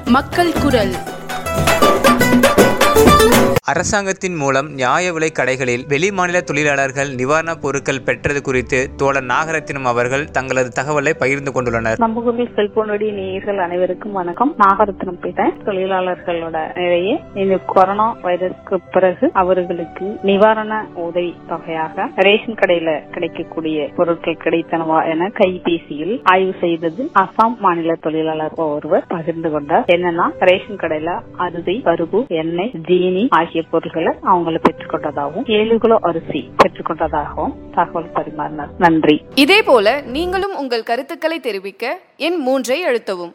மக்கள் குரல் அரசாங்கத்தின் மூலம் நியாய விலை கடைகளில் வெளிமாநில தொழிலாளர்கள் நிவாரணப் பொருட்கள் பெற்றது குறித்து தோழர் நாகரத்தினம் அவர்கள் தங்களது தகவலை பகிர்ந்து கொண்டுள்ளனர் நம்புகுவில் செல்போன் வழி நேயர்கள் அனைவருக்கும் வணக்கம் நாகரத்னம் பேசுறேன் தொழிலாளர்களோட நிலையே இந்த கொரோனா வைரஸ்க்கு பிறகு அவர்களுக்கு நிவாரண உதவி தொகையாக ரேஷன் கடையில கிடைக்கக்கூடிய பொருட்கள் கிடைத்தனவா என கைபேசியில் ஆய்வு செய்தது அசாம் மாநில தொழிலாளர் ஒருவர் பகிர்ந்து கொண்டார் என்னன்னா ரேஷன் கடையில அரிசி பருப்பு எண்ணெய் ஜீனி ஆகிய பொருட்களை அவங்கள பெற்றுக்கொண்டதாகவும் ஏழு கிலோ அரிசி பெற்றுக்கொண்டதாகவும் தகவல் பரிமாறினார் நன்றி இதேபோல நீங்களும் உங்கள் கருத்துக்களை தெரிவிக்க எண் மூன்றை அழுத்தவும்